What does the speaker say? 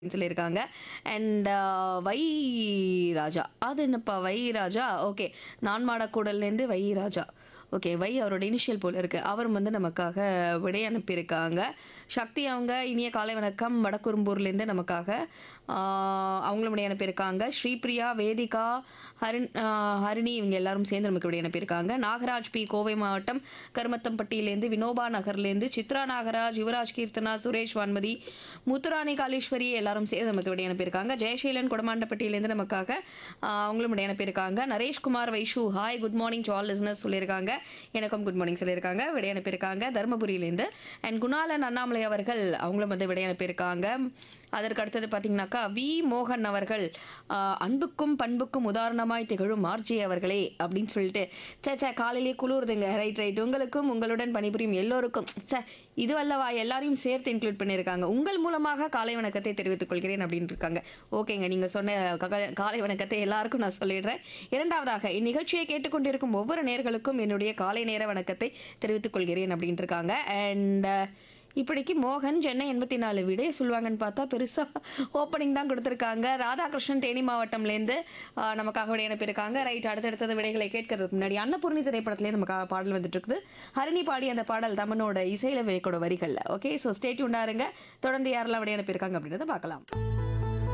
சொல்லியிருக்காங்க and why ராஜா அது என்னப்பா வை ராஜா ஓகே நான் மாடக்கூடல்லேருந்து வை ராஜா ஓகே வை அவரோட இனிஷியல் போல் இருக்குது அவரும் வந்து நமக்காக விடை அனுப்பியிருக்காங்க சக்தி அவங்க இனிய காலை வணக்கம் வடக்குறும்பூர்லேருந்து நமக்காக ஆஹ், அவங்களும் விடை அனுப்பியிருக்காங்க ஸ்ரீபிரியா வேதிகா ஹரிண் ஆஹ், ஹரிணி இவங்க எல்லாரும் சேர்ந்து நமக்கு விடை அனுப்பியிருக்காங்க நாகராஜ் பி கோவை மாவட்டம் கருமத்தம்பட்டியிலேருந்து வினோபா நகர்லேருந்து சித்ரா நாகராஜ் யுவராஜ் கீர்த்தனா சுரேஷ் வான்மதி முத்துராணி காளீஸ்வரி எல்லாரும் சேர்ந்து நமக்கு விடை அனுப்பியிருக்காங்க ஜெயசீலன் குடமாண்டப்பட்டியிலேருந்து நமக்காக ஆஹ், அவங்களும் விடை அனுப்பியிருக்காங்க Nareshkumar Vaishu hi good morning to all listeners சொல்லியிருக்காங்க எனக்கும் குட் மார்னிங் சொல்லியிருக்காங்க விடை அனுப்பியிருக்காங்க தருமபுரியிலேருந்து அண்ட் குணாலன் அண்ணாமலை அவர்கள் அவங்களும் வந்து விடை அனுப்பியிருக்காங்க அதற்கு அடுத்தது பார்த்தீங்கன்னாக்கா வி மோகன் அவர்கள் ஆஹ், அன்புக்கும் பண்புக்கும் உதாரணமாய் திகழும் ஆர்ஜி அவர்களே அப்படின்னு சொல்லிட்டு சே சே காலையிலேயே குளிருதுங்க ரைட் ரைட் உங்களுக்கும் உங்களுடன் பணிபுரியும் எல்லோருக்கும் சே இது அல்லவா எல்லாரையும் சேர்த்து இன்க்ளூட் பண்ணியிருக்காங்க உங்கள் மூலமாக காலை வணக்கத்தை தெரிவித்துக் கொள்கிறேன் அப்படின்னு இருக்காங்க ஓகேங்க நீங்கள் சொன்ன கக- காலை வணக்கத்தை எல்லாருக்கும் நான் சொல்லிடுறேன் இரண்டாவதாக இந்நிகழ்ச்சியை கேட்டுக்கொண்டிருக்கும் ஒவ்வொரு நேர்களுக்கும் என்னுடைய காலை நேர வணக்கத்தை தெரிவித்துக் கொள்கிறேன் அப்படின்ட்டு இருக்காங்க அண்ட் இப்படிக்கு மோகன் சென்னை எண்பத்தி நாலு வீடு சொல்லுவாங்கன்னு பார்த்தா பெருசாக ஓப்பனிங் தான் கொடுத்துருக்காங்க ராதாகிருஷ்ணன் தேனி மாவட்டம்லேருந்து ஆஹ், நமக்காக விடை அனுப்பியிருக்காங்க ரைட் அடுத்தடுத்தது விடைகளை கேட்கறதுக்கு முன்னாடி அன்னபூர்ணி திரைப்படத்துலேயே நமக்காக பாடல் வந்துட்டு இருக்குது ஹரிணி பாடி அந்த பாடல் தமிழோட இசையில வேக்கோட வரிகளில் ஓகே ஸோ ஸ்டேட் உண்டாருங்க தொடர்ந்து யாரெல்லாம் விடை அனுப்பியிருக்காங்க அப்படின்றத பார்க்கலாம்